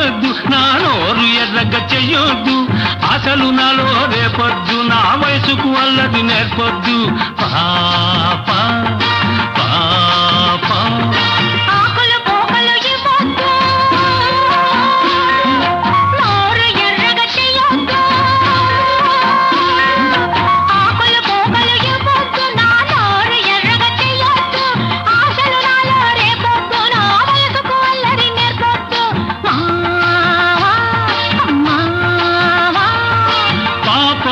ఇవ్వద్దు నా నోరు ఎర్రగ చెయ్యొద్దు అసలు నాలో రేపొద్దు నా వయసుకు అల్లది నేర్పొద్దు పాప పాప ఆకులు పోకలు ఇవ్వొద్దు నోరు ఎర్రగా చెయ్యొద్దు ఆకులు పోకలు ఇవ్వొద్దు నా నోరు ఎర్రగా చెయ్యొద్దు ఆశలు నాలో రేపొద్దు నా వయసుకు అల్లరి నేర్పొద్దు మావా మావా పాప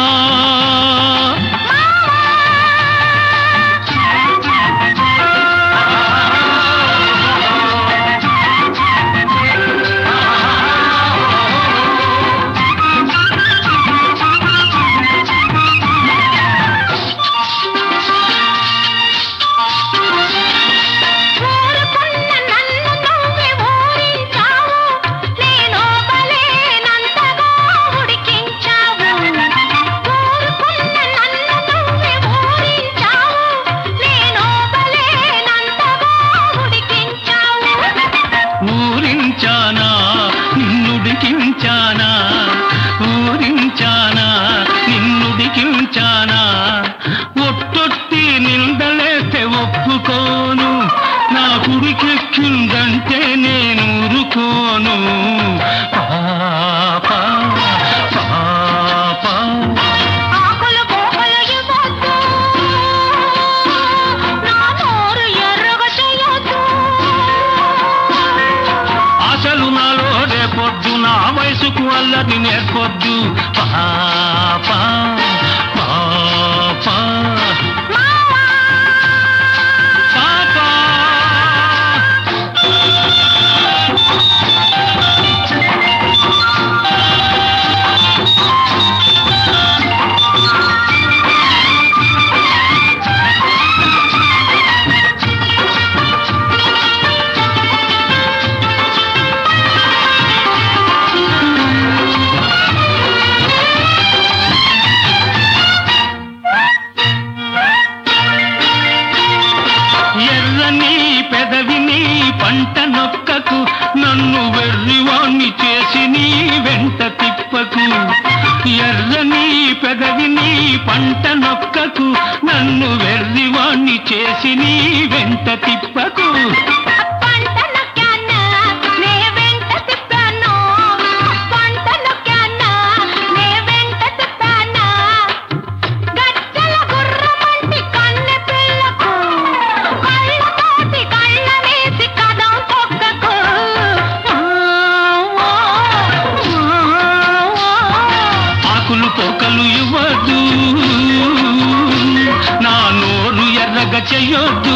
ఊరుకున్న నన్ను నువ్వే ఊరించావు నేను బలేనంతగా ఉడికించావు ఊరుకున్న నన్ను నువ్వే ఊరించావు నేను బలేనంతగా ఉడికించావు ఊరించానా నిన్నుడికించానా ఊరించానా నిన్నుడికించానా ఒట్టొట్టి నిందలేస్తే ఒప్పుకోను నా కుడికెక్కిందంటే నేను ఊరుకోను పాప పాప ఆకులు పోకలు ఇవ్వొద్దు నా నోరు ఎర్రగా చెయ్యొద్దు అసలు నాలో రేపొద్దు నా వయసుకు అల్లది నేర్పొద్దు పాప పాప మావా పాప ఎర్రని పెదవిని పంట నొక్కకు నన్ను వెర్రివాణ్ణి చేసి నీ వెంట తిప్పకు ఎర్రని పెదవిని పంట నొక్కకు నన్ను వెర్రివాణ్ణి చేసి నీ వెంట తిప్పకు పంట నొక్కానా నే వెంట తిప్పాను పంట నొక్కానా నే వెంట తిప్పానా గజ్జల గుర్రమంటి కన్నె పిల్లకు కళ్ళతోటి కళ్ళ వేసి కదం తొక్కకు ఆకులు పోకలు ఇవ్వద్దు నా నోరు ఎర్రగ చెయ్యొద్దు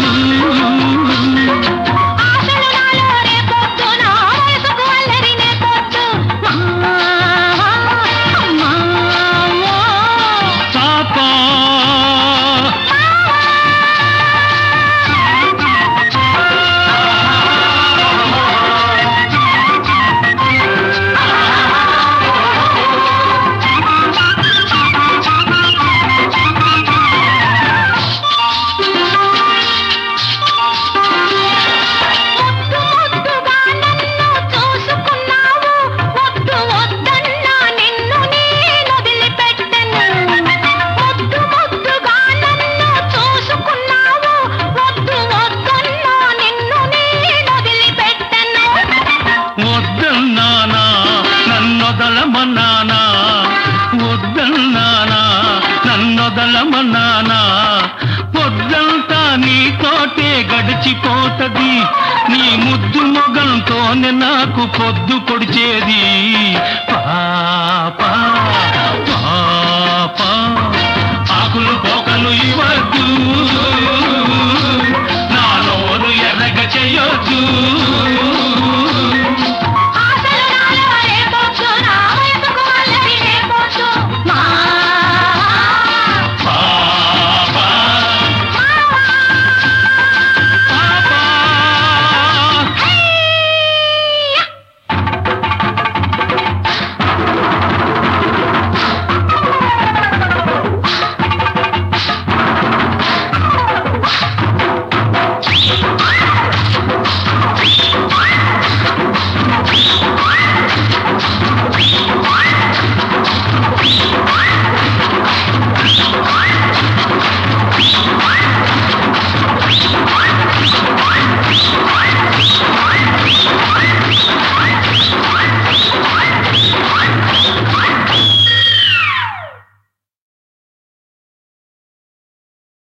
ఆశలు నాలో రేపొద్దు నా వయసుకు అల్లరి నేర్పొద్దు మావా మావా పాప ముద్దు ముద్దుగా నన్ను చూసుకున్నావు ముద్దు వద్దన్నా నిన్ను నేను వదిలిపెట్టను ముద్దు ముద్దుగా నన్ను చూసుకున్నావు ముద్దు వద్దన్నా నిన్ను నేను వదిలిపెట్టను వద్దన్నానా నన్నొదలమన్నానా వద్దన్నానా నన్నొదలమన్నానా పొద్దంతా నీతోటే గడిచిపోతది నీ ముద్దు మొగంతోనే నాకు పొద్దు పొడిచేది పాప పాప ఆకులు పోకలు